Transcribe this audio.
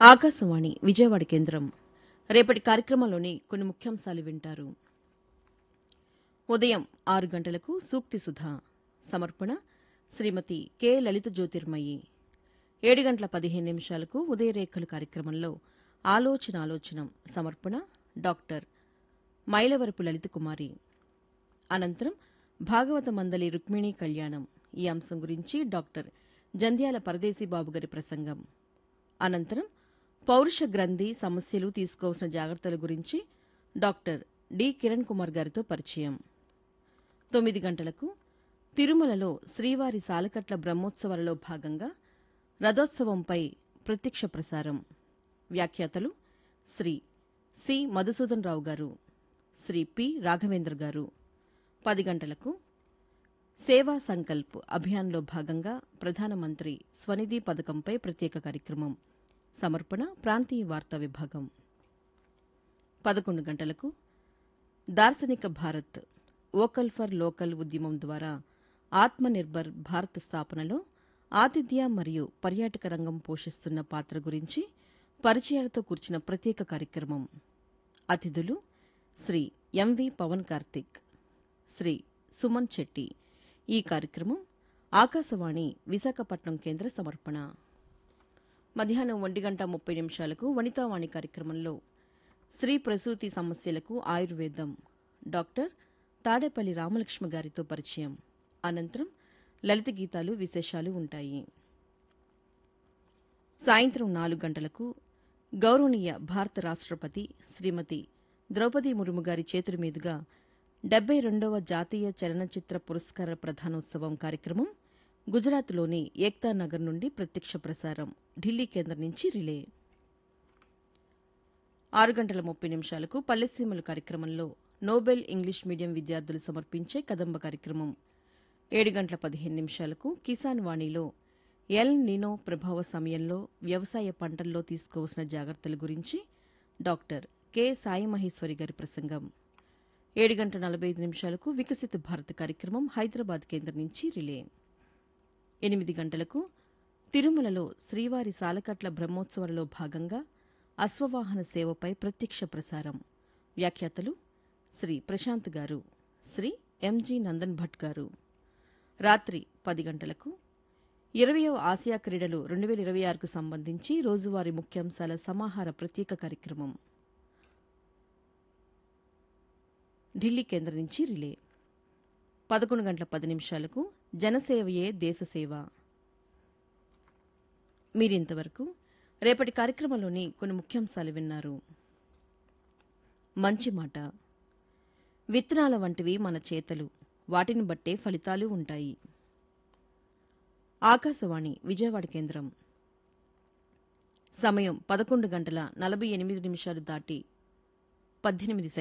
ఆకాశవాణి విజయవాడ కేంద్రం రేపటి కార్యక్రమంలోని కొన్ని ముఖ్యాంశాలు వింటారు ఉదయం ఆరు గంటలకు సూక్తి సుధా సమర్పణ శ్రీమతి కె లలిత జ్యోతిర్మయి ఏడు గంటల పదిహేను నిమిషాలకు ఉదయరేఖలు కార్యక్రమంలో ఆలోచన ఆలోచనం సమర్పణ డాక్టర్ మైలవరపు లలిత కుమారి అనంతరం భాగవత మందలి రుక్మిణీ కళ్యాణం ఈ అంశం గురించి డాక్టర్ జంధ్యాల పరదేశీ బాబు గారి ప్రసంగం అనంతరం పౌరుష గ్రంథి సమస్యలు తీసుకోవాల్సిన జాగ్రత్తల గురించి డాక్టర్ డి కిరణ్ కుమార్ గారితో పరిచయం తొమ్మిది గంటలకు తిరుమలలో శ్రీవారి సాలకట్ల బ్రహ్మోత్సవాలలో భాగంగా రథోత్సవంపై ప్రత్యక్ష ప్రసారం వ్యాఖ్యాతలు శ్రీ సి మధుసూదన్ రావు గారు శ్రీ పి రాఘవేంద్ర గారు పది గంటలకు సేవా సంకల్ప్ అభియాన్లో భాగంగా ప్రధానమంత్రి స్వనిధి పథకంపై ప్రత్యేక కార్యక్రమం సమర్పణ ప్రాంతీయ వార్తా విభాగం పదకొండు గంటలకు దార్శనిక భారత్ వోకల్ ఫర్ లోకల్ ఉద్యమం ద్వారా ఆత్మనిర్భర్ భారత్ స్థాపనలో ఆతిథ్య మరియు పర్యాటక రంగం పోషిస్తున్న పాత్ర గురించి పరిచయాలతో కూర్చిన ప్రత్యేక కార్యక్రమం అతిథులు శ్రీ ఎంవి పవన్ కార్తిక్ శ్రీ సుమన్ చెట్టి ఈ కార్యక్రమం ఆకాశవాణి విశాఖపట్నం కేంద్ర సమర్పణ మధ్యాహ్నం ఒంటి గంట ముప్పై నిమిషాలకు వనితావాణి కార్యక్రమంలో స్త్రీ ప్రసూతి సమస్యలకు ఆయుర్వేదం డాక్టర్ తాడేపల్లి రామలక్ష్మి గారితో పరిచయం అనంతరం లలిత గీతాలు విశేషాలు ఉంటాయి సాయంత్రం నాలుగు గంటలకు గౌరవనీయ భారత రాష్ట్రపతి శ్రీమతి ద్రౌపది ముర్ము గారి చేతుల మీదుగా డెబ్బై రెండవ జాతీయ చలనచిత్ర పురస్కార ప్రధానోత్సవం కార్యక్రమం గుజరాత్లోని ఏక్తా నగర్ నుండి ప్రత్యక్ష ప్రసారం ఢిల్లీ కేంద్రం నుంచి రిలే ఆరు గంటల ముప్పై నిమిషాలకు పల్లెసీమలు కార్యక్రమంలో నోబెల్ ఇంగ్లీష్ మీడియం విద్యార్థులు సమర్పించే కదంబ కార్యక్రమం ఏడు గంటల పదిహేను నిమిషాలకు కిసాన్ వాణిలో ఎల్ నినో ప్రభావ సమయంలో వ్యవసాయ పంటల్లో తీసుకోవాల్సిన జాగ్రత్తల గురించి డాక్టర్ కె సాయి మహేశ్వరి గారి ప్రసంగం ఏడు గంటల నలభై ఐదు నిమిషాలకు వికసిత భారత్ కార్యక్రమం హైదరాబాద్ కేంద్రం నుంచి రిలే ఎనిమిది గంటలకు తిరుమలలో శ్రీవారి సాలకట్ల బ్రహ్మోత్సవాలలో భాగంగా అశ్వవాహన సేవపై ప్రత్యక్ష ప్రసారం వ్యాఖ్యాతలు శ్రీ ప్రశాంత్ గారు శ్రీ ఎంజి నందన్ భట్ గారు రాత్రి పది గంటలకు ఇరవయో ఆసియా క్రీడలు రెండు వేల ఇరవై ఆరుకు సంబంధించి రోజువారీ ముఖ్యాంశాల సమాహార ప్రత్యేక కార్యక్రమం ఢిల్లీ కేంద్రం నుంచి రిలే పదకొండు గంటల పది నిమిషాలకు జనసేవయే దేశసేవ మీరింతవరకు రేపటి కార్యక్రమంలోని కొన్ని ముఖ్యాంశాలు విన్నారు మంచి మాట విత్తనాల వంటివి మన చేతలు వాటిని బట్టే ఫలితాలు ఉంటాయి ఆకాశవాణి విజయవాడ కేంద్రం సమయం పదకొండు గంటల నలభై ఎనిమిది నిమిషాలు దాటి పద్దెనిమిది